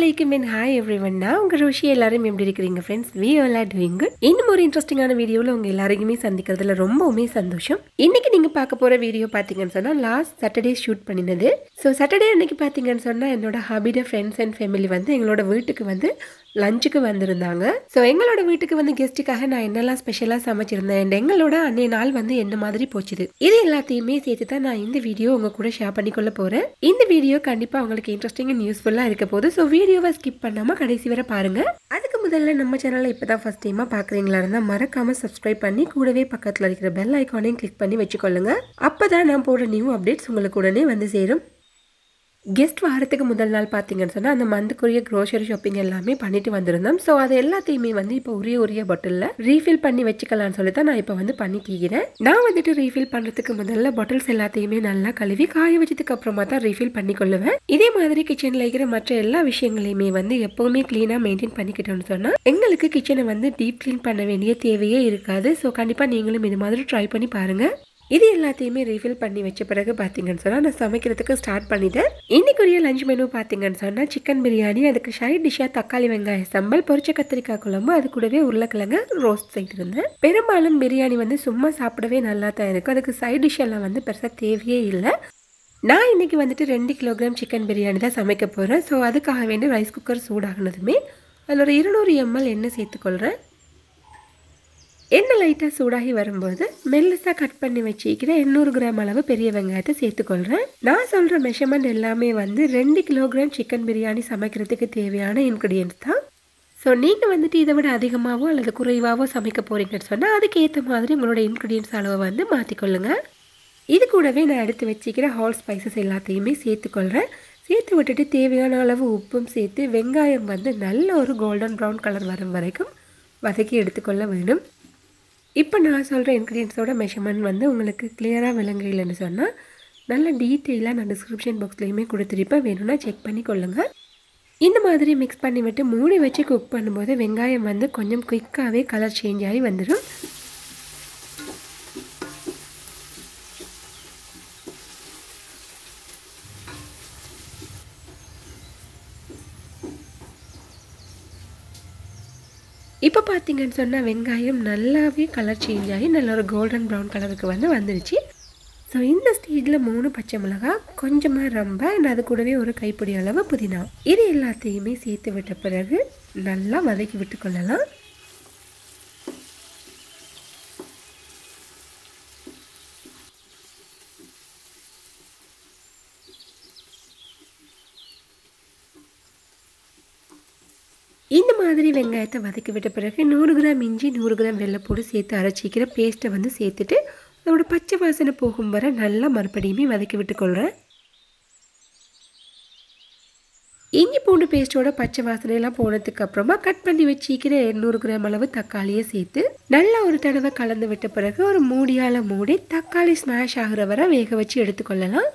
அலைக்கும் என் hi every ஒன்னா உங்கள் ரோஷி எல்லாரும் எப்படி இருக்கிறீங்க friends we all are doing good இன்னும் ஒரு இன்ட்ரெஸ்டிங்கான வீடியோவில் உங்கள் எல்லாருக்குமே சந்திக்கிறதுல ரொம்பவுமே சந்தோஷம் இன்னைக்கு நீங்கள் பார்க்க போகிற வீடியோ பார்த்தீங்கன்னு சொன்னால் லாஸ்ட் சாட்டர்டே ஷூட் பண்ணினது ஸோ சாட்டர்டே அன்னைக்கு பார்த்தீங்கன்னு சொன்னால் என்னோட ஹாபிட ஃப்ரெண்ட்ஸ் அண்ட் ஃபேமிலி வந்து எங்களோட வீட்டுக்கு வந்து லஞ்சுக்கு வந்திருந்தாங்க ஸோ எங்களோட வீட்டுக்கு வந்து கெஸ்ட்டுக்காக நான் என்னெல்லாம் ஸ்பெஷலாக சமைச்சிருந்தேன் and எங்களோட அன்னைய நாள் வந்து என்ன மாதிரி போச்சுது இது எல்லாத்தையுமே சேர்த்து தான் நான் இந்த வீடியோ உங்க கூட ஷேர் பண்ணிக்கொள்ள போகிறேன் இந்த வீடியோ கண்டிப்பாக உங்களுக்கு இன்ட்ரெஸ்டிங் அண்ட் யூஸ்ஃபுல்லாக இருக்க போது ஸோ வீடியோவை ஸ்கிப் பண்ணாமல் கடைசி வரை பாருங்க அதுக்கு முதல்ல நம்ம சேனலை இப்போ தான் ஃபஸ்ட் டைமாக பார்க்குறீங்களா இருந்தால் மறக்காமல் சப்ஸ்கிரைப் பண்ணி கூடவே பக்கத்தில் இருக்கிற பெல் ஐக்கானையும் கிளிக் பண்ணி வச்சுக்கொள்ளுங்க அப்போ தான் நான் போடுற நியூ அப்டேட்ஸ் உங்களுக்கு உடனே வந்து சேரும் கெஸ்ட் வாரத்துக்கு முதல் நாள் பார்த்தீங்கன்னு சொன்னால் அந்த மந்த்துக்குரிய க்ரோசரி ஷாப்பிங் எல்லாமே பண்ணிட்டு வந்திருந்தோம் ஸோ அது எல்லாத்தையுமே வந்து இப்போ உரிய உரிய பாட்டிலில் ரீஃபில் பண்ணி வச்சுக்கலாம்னு சொல்லி தான் நான் இப்போ வந்து பண்ணி கீக்கிறேன் நான் வந்துட்டு ரீஃபில் பண்ணுறதுக்கு முதல்ல பாட்டில்ஸ் எல்லாத்தையுமே நல்லா கழுவி காய வச்சதுக்கு அப்புறமா தான் ரீஃபில் பண்ணி கொள்ளுவேன் இதே மாதிரி கிச்சனில் இருக்கிற மற்ற எல்லா விஷயங்களையுமே வந்து எப்போவுமே க்ளீனாக மெயின்டைன் பண்ணிக்கிட்டோம்னு சொன்னால் எங்களுக்கு கிச்சனை வந்து டீப் க்ளீன் பண்ண வேண்டிய தேவையே இருக்காது ஸோ கண்டிப்பாக நீங்களும் இது மாதிரி ட்ரை பண்ணி பாருங்கள் இது எல்லாத்தையுமே ரீஃபில் பண்ணி வச்ச பிறகு பார்த்தீங்கன்னு சொன்னால் நான் சமைக்கிறதுக்கு ஸ்டார்ட் பண்ணிட்டேன் இன்னைக்குரிய லஞ்ச் மெனு பார்த்தீங்கன்னு சொன்னால் சிக்கன் பிரியாணி அதுக்கு சைட் டிஷ்ஷாக தக்காளி வெங்காய சம்பல் பொரிச்ச கத்திரிக்காய் குழம்பு அது கூடவே உருளைக்கிழங்கு ரோஸ்ட் செய்திருந்தேன் பெரும்பாலும் பிரியாணி வந்து சும்மா சாப்பிடவே நல்லா தான் இருக்கும் அதுக்கு சைட் டிஷ் எல்லாம் வந்து பெருசாக தேவையே இல்லை நான் இன்னைக்கு வந்துட்டு ரெண்டு கிலோகிராம் சிக்கன் பிரியாணி தான் சமைக்க போகிறேன் ஸோ அதுக்காக வேண்டி ரைஸ் குக்கர் சூடாகினதுமே அதில் ஒரு இருநூறு எம்எல் எண்ணெய் சேர்த்துக்கொள்கிறேன் எண்ணெய் லைட்டாக சூடாகி வரும்போது மெல்லிசாக கட் பண்ணி வச்சிக்கிற எண்ணூறு கிராம் அளவு பெரிய வெங்காயத்தை சேர்த்துக்கொள்கிறேன் நான் சொல்கிற மெஷர்மெண்ட் எல்லாமே வந்து ரெண்டு கிலோகிராம் சிக்கன் பிரியாணி சமைக்கிறதுக்கு தேவையான இன்க்ரீடியன்ஸ் தான் ஸோ நீங்கள் வந்துட்டு இதை விட அதிகமாகவோ அல்லது குறைவாகவோ சமைக்க போகிறீங்கன்னு சொன்னால் அதுக்கேற்ற மாதிரி உங்களோட இன்க்ரீடியன்ஸ் அளவை வந்து மாற்றிக்கொள்ளுங்க இது கூடவே நான் எடுத்து வச்சுக்கிற ஹால் ஸ்பைசஸ் எல்லாத்தையுமே சேர்த்துக்கொள்கிறேன் சேர்த்து விட்டுட்டு தேவையான அளவு உப்பும் சேர்த்து வெங்காயம் வந்து நல்ல ஒரு கோல்டன் ப்ரௌன் கலர் வரும் வரைக்கும் வதக்கி எடுத்துக்கொள்ள வேண்டும் இப்போ நான் சொல்கிற இன்க்ரீடியன்ஸோட மெஷர்மெண்ட் வந்து உங்களுக்கு கிளியராக விளங்கலைன்னு சொன்னால் நல்ல டீட்டெயிலாக நான் டிஸ்கிரிப்ஷன் பாக்ஸ்லேயுமே கொடுத்துருப்பேன் வேணும்னா செக் பண்ணி கொள்ளுங்கள் இந்த மாதிரி மிக்ஸ் பண்ணி விட்டு மூடி வச்சு குக் பண்ணும்போது வெங்காயம் வந்து கொஞ்சம் குயிக்காகவே கலர் சேஞ்ச் ஆகி வந்துடும் இப்போ பார்த்தீங்கன்னு சொன்னால் வெங்காயம் நல்லாவே கலர் சேஞ்ச் ஆகி நல்ல ஒரு கோல்டன் ப்ரௌன் கலருக்கு வந்து வந்துருச்சு ஸோ இந்த ஸ்டேஜில் மூணு பச்சை மிளகாய் கொஞ்சமாக ரம்ப and அது கூடவே ஒரு கைப்பிடி அளவு புதினா இது எல்லாத்தையுமே சேர்த்து விட்ட பிறகு நல்லா வதக்கி விட்டு கொள்ளலாம் இந்த மாதிரி வெங்காயத்தை வதக்கி விட்ட பிறகு நூறு கிராம் இஞ்சி நூறு கிராம் வெள்ளைப்பூடு சேர்த்து அரைச்சிக்கிற பேஸ்ட்டை வந்து சேர்த்துட்டு அதோட பச்சை வாசனை போகும் வரை நல்லா மறுபடியுமே வதக்கி விட்டுக்கொள்கிறேன் இஞ்சி பூண்டு பேஸ்ட்டோட பச்சை வாசனையெல்லாம் போனதுக்கு அப்புறமா கட் பண்ணி வச்சிக்கிற எண்ணூறு கிராம் அளவு தக்காளியை சேர்த்து நல்லா ஒரு தடவை கலந்து விட்ட பிறகு ஒரு மூடியால் மூடி தக்காளி ஸ்மாஷ் ஆகிற வரை வேக வச்சு எடுத்துக்கொள்ளலாம்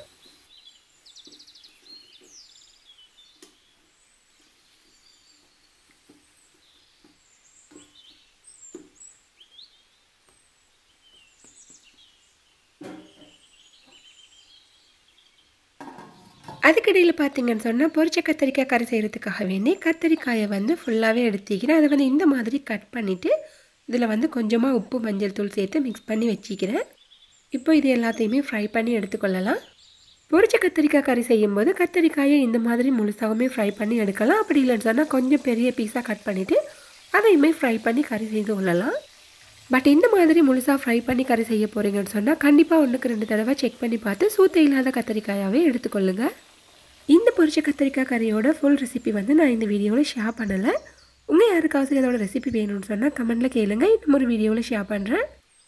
அதுக்கடையில் பார்த்தீங்கன்னு சொன்னால் பொரிச்ச கத்திரிக்காய் கறி செய்கிறதுக்காக வேண்டி கத்திரிக்காயை வந்து ஃபுல்லாகவே எடுத்துக்கிறேன் அதை வந்து இந்த மாதிரி கட் பண்ணிவிட்டு இதில் வந்து கொஞ்சமாக உப்பு மஞ்சள் தூள் சேர்த்து மிக்ஸ் பண்ணி வச்சுக்கிறேன் இப்போ இது எல்லாத்தையுமே ஃப்ரை பண்ணி எடுத்துக்கொள்ளலாம் பொரிச்ச கத்திரிக்காய் கறி செய்யும்போது கத்திரிக்காயை இந்த மாதிரி முழுசாகவுமே ஃப்ரை பண்ணி எடுக்கலாம் அப்படி இல்லைன்னு சொன்னால் கொஞ்சம் பெரிய பீஸாக கட் பண்ணிவிட்டு அதையுமே ஃப்ரை பண்ணி கறி செய்து கொள்ளலாம் பட் இந்த மாதிரி முழுசாக ஃப்ரை பண்ணி கறி செய்ய போகிறீங்கன்னு சொன்னால் கண்டிப்பாக ஒன்றுக்கு ரெண்டு தடவை செக் பண்ணி பார்த்து சூத்த இல்லாத கத்திரிக்காயாகவே எடுத்துக்கொள்ளுங்க இந்த பொரிச்ச கத்திரிக்காய் கறியோட ஃபுல் ரெசிபி வந்து நான் இந்த வீடியோவில் ஷேர் பண்ணலை உங்கள் யாருக்காவது அதோட ரெசிபி வேணும்னு சொன்னால் கமெண்ட்டில் கேளுங்க இன்னும் ஒரு வீடியோவில் ஷேர் பண்ணுறேன்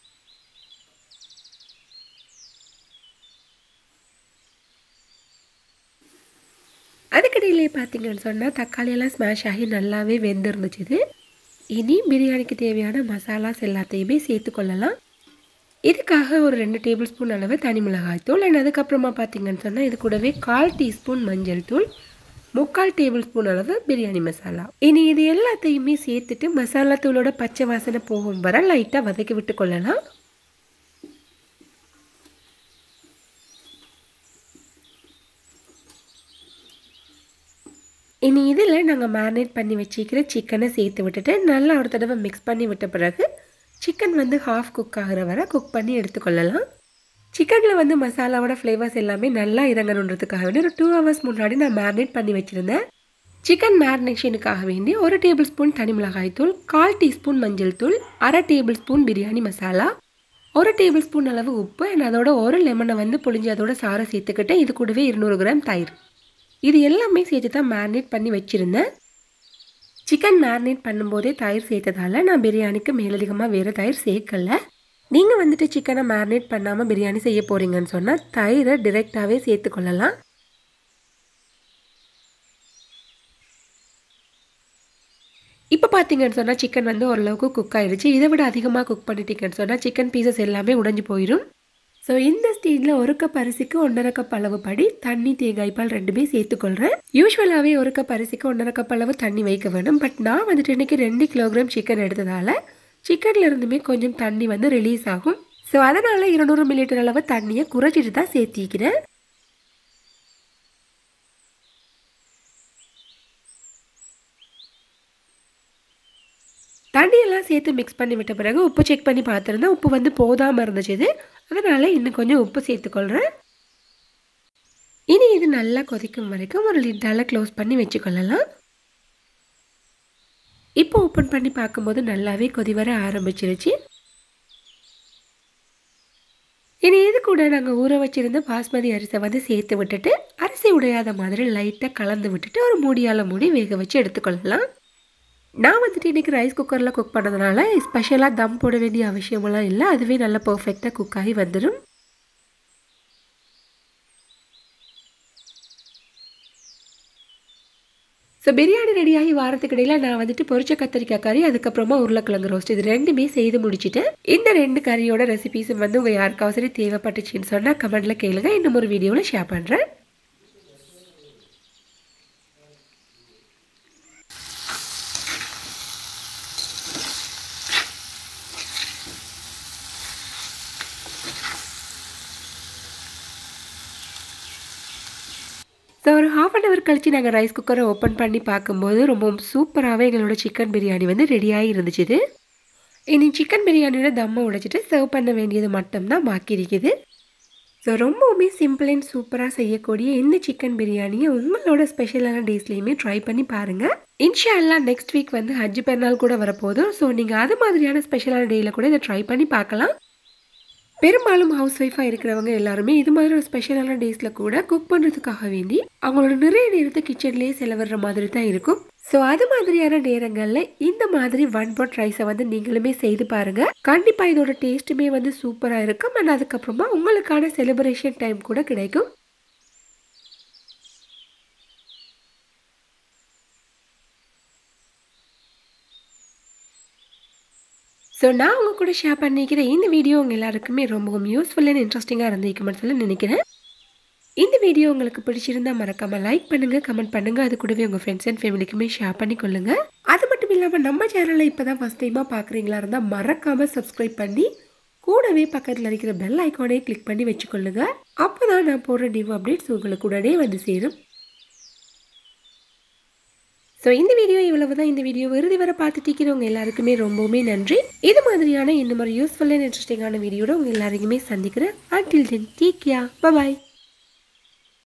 அதுக்கடையிலே பார்த்தீங்கன்னு சொன்னால் தக்காளியெல்லாம் ஸ்மாஷ் ஆகி நல்லாவே வெந்திருந்துச்சு இனி பிரியாணிக்கு தேவையான மசாலாஸ் எல்லாத்தையுமே சேர்த்துக்கொள்ளலாம் இதுக்காக ஒரு ரெண்டு டேபிள் ஸ்பூன் அளவு தனி மிளகாய் தூள் அண்ட் அதுக்கப்புறமா பார்த்தீங்கன்னு சொன்னால் இது கூடவே கால் டீஸ்பூன் மஞ்சள் தூள் முக்கால் டேபிள் ஸ்பூன் அளவு பிரியாணி மசாலா இனி இது எல்லாத்தையுமே சேர்த்துட்டு மசாலா தூளோட பச்சை வாசனை போகும் வர லைட்டாக வதக்கி விட்டு கொள்ளலாம் இனி இதில் நாங்கள் மேரினேட் பண்ணி வச்சிக்கிற சிக்கனை சேர்த்து விட்டுட்டு நல்லா ஒரு தடவை மிக்ஸ் பண்ணி விட்ட பிறகு சிக்கன் வந்து ஹாஃப் குக் ஆகிற வரை குக் பண்ணி எடுத்துக்கொள்ளலாம் சிக்கனில் வந்து மசாலாவோட ஃப்ளேவர்ஸ் எல்லாமே நல்லா இறங்கணுன்றதுக்காக வேண்டி ஒரு டூ ஹவர்ஸ் முன்னாடி நான் மேரினேட் பண்ணி வச்சுருந்தேன் சிக்கன் மேரினேஷனுக்காக வேண்டி ஒரு டேபிள் ஸ்பூன் தனி மிளகாய் தூள் கால் டீஸ்பூன் மஞ்சள் தூள் அரை டேபிள் ஸ்பூன் பிரியாணி மசாலா ஒரு டேபிள் ஸ்பூன் அளவு உப்பு அண்ட் அதோட ஒரு லெமனை வந்து புளிஞ்சு அதோட சாரை சேர்த்துக்கிட்டு இது கூடவே இருநூறு கிராம் தயிர் இது எல்லாமே சேர்த்து தான் மேரினேட் பண்ணி வச்சுருந்தேன் சிக்கன் மேரினேட் பண்ணும்போதே தயிர் சேர்த்ததால நான் பிரியாணிக்கு மேலதிகமாக வேறு தயிர் சேர்க்கல நீங்கள் வந்துட்டு சிக்கனை மேரினேட் பண்ணாமல் பிரியாணி செய்ய போகிறீங்கன்னு சொன்னால் தயிரை டிரெக்டாகவே சேர்த்துக்கொள்ளலாம் இப்போ பார்த்தீங்கன்னு சொன்னால் சிக்கன் வந்து ஓரளவுக்கு குக் ஆயிடுச்சு இதை விட அதிகமாக குக் பண்ணிட்டீங்கன்னு சொன்னால் சிக்கன் பீசஸ் எல்லாமே உடைஞ்சு போயிடும் ஸோ இந்த ஸ்டேஜில் ஒரு கப் அரிசிக்கு ஒன்றரை கப் அளவு படி தண்ணி தேங்காய் பால் ரெண்டுமே சேர்த்துக்கொள்கிறேன் யூஸ்வலாகவே ஒரு கப் அரிசிக்கு ஒன்றரை கப் அளவு தண்ணி வைக்க வேணும் பட் நான் வந்துட்டு இன்றைக்கி ரெண்டு கிலோகிராம் சிக்கன் எடுத்ததால் சிக்கன்ல இருந்துமே கொஞ்சம் தண்ணி வந்து ரிலீஸ் ஆகும் ஸோ அதனால் இருநூறு மில்லிலிட்டர் அளவு தண்ணியை குறைச்சிட்டு தான் சேர்த்திக்கிறேன் தண்ணியெல்லாம் சேர்த்து மிக்ஸ் பண்ணி விட்ட பிறகு உப்பு செக் பண்ணி பார்த்துருந்தேன் உப்பு வந்து போதாமல் இருந்துச்சு இது அதனால் இன்னும் கொஞ்சம் உப்பு சேர்த்துக்கொள்கிறேன் இனி இது நல்லா கொதிக்கும் வரைக்கும் ஒரு லிட்டால் க்ளோஸ் பண்ணி வச்சுக்கொள்ளலாம் இப்போ ஓப்பன் பண்ணி பார்க்கும்போது நல்லாவே கொதி வர ஆரம்பிச்சிருச்சு இனி இது கூட நாங்கள் ஊற வச்சிருந்த பாஸ்மதி அரிசை வந்து சேர்த்து விட்டுட்டு அரிசி உடையாத மாதிரி லைட்டாக கலந்து விட்டுட்டு ஒரு மூடியால் மூடி வேக வச்சு எடுத்துக்கொள்ளலாம் நான் வந்துட்டு இன்றைக்கி ரைஸ் குக்கரில் குக் பண்ணதுனால ஸ்பெஷலாக தம் போட வேண்டிய அவசியமெல்லாம் இல்லை அதுவே நல்லா பர்ஃபெக்டாக குக் ஆகி வந்துடும் ஸோ பிரியாணி ரெடியாகி வாரத்துக்கு இடையில நான் வந்துட்டு பொரிச்ச கத்திரிக்காய் கறி அதுக்கப்புறமா உருளைக்கிழங்கு ரோஸ்ட் இது ரெண்டுமே செய்து முடிச்சுட்டேன் இந்த ரெண்டு கறியோட ரெசிபீஸும் வந்து உங்கள் யாருக்காவது சரி தேவைப்பட்டுச்சுன்னு சொன்னால் கமெண்ட்டில் கேளுங்க இன்னும் ஒரு வீடியோவில் ஷேர் பண்ணுறேன் ஸோ ஒரு ஹாஃப் அன் ஹவர் கழித்து நாங்கள் ரைஸ் குக்கரை ஓப்பன் பண்ணி பார்க்கும்போது ரொம்பவும் சூப்பராகவே எங்களோட சிக்கன் பிரியாணி வந்து ரெடியாகி இருந்துச்சு இது. இனி சிக்கன் பிரியாணியோட தம்மை உடைச்சிட்டு சர்வ் பண்ண வேண்டியது மட்டும்தான் பாக்கி இருக்குது ஸோ ரொம்பவுமே சிம்பிள் அண்ட் சூப்பராக செய்யக்கூடிய இந்த சிக்கன் பிரியாணியை உங்களோட ஸ்பெஷலான டேஸ்லேயுமே ட்ரை பண்ணி பாருங்கள் இன்ஷா அல்லா நெக்ஸ்ட் வீக் வந்து ஹஜ் பெருநாள் கூட வரப்போதும் ஸோ நீங்கள் அது மாதிரியான ஸ்பெஷலான டேயில் கூட இதை ட்ரை பண்ணி பார்க்கலாம் பெரும்பாலும் ஹவுஸ் ஒய்ஃபாக இருக்கிறவங்க எல்லாருமே இது மாதிரி ஒரு ஸ்பெஷலான டேஸில் கூட குக் பண்ணுறதுக்காக வேண்டி அவங்களோட நிறைய நேரத்தை கிச்சன்லேயே செலவிடுற மாதிரி தான் இருக்கும் ஸோ அது மாதிரியான நேரங்களில் இந்த மாதிரி ஒன் பாட் ரைஸை வந்து நீங்களுமே செய்து பாருங்கள் கண்டிப்பாக இதோட டேஸ்ட்டுமே வந்து சூப்பராக இருக்கும் அண்ட் அதுக்கப்புறமா உங்களுக்கான செலிப்ரேஷன் டைம் கூட கிடைக்கும் ஸோ நான் உங்கள் கூட ஷேர் பண்ணிக்கிற இந்த வீடியோ உங்கள் எல்லாருக்குமே ரொம்பவும் யூஸ்ஃபுல் அண்ட் இன்ட்ரெஸ்டிங்காக இருந்திருக்குமென்னு சொல்லி நினைக்கிறேன் இந்த வீடியோ உங்களுக்கு பிடிச்சிருந்தா மறக்காமல் லைக் பண்ணுங்கள் கமெண்ட் பண்ணுங்கள் அது கூடவே உங்கள் ஃப்ரெண்ட்ஸ் அண்ட் ஃபேமிலிக்குமே ஷேர் பண்ணி கொள்ளுங்கள் அது மட்டும் இல்லாமல் நம்ம சேனலை இப்போ தான் ஃபஸ்ட் டைமாக பார்க்குறீங்களா இருந்தால் மறக்காமல் சப்ஸ்கிரைப் பண்ணி கூடவே பக்கத்தில் இருக்கிற பெல் ஐக்கானே கிளிக் பண்ணி வச்சுக்கொள்ளுங்க அப்போ தான் நான் போடுற நியூ அப்டேட்ஸ் உங்களுக்கு உடனே வந்து சேரும் ஸோ இந்த வீடியோ இவ்வளவு தான் இந்த வீடியோ இறுதி வரை பார்த்துட்டு இருக்கிறவங்க எல்லாருக்குமே ரொம்பவுமே நன்றி இது மாதிரியான இன்னும் ஒரு யூஸ்ஃபுல் அண்ட் இன்ட்ரெஸ்டிங்கான வீடியோட உங்கள் எல்லாருக்குமே சந்திக்கிறேன் அண்டில் தென் டீக் யா பாய்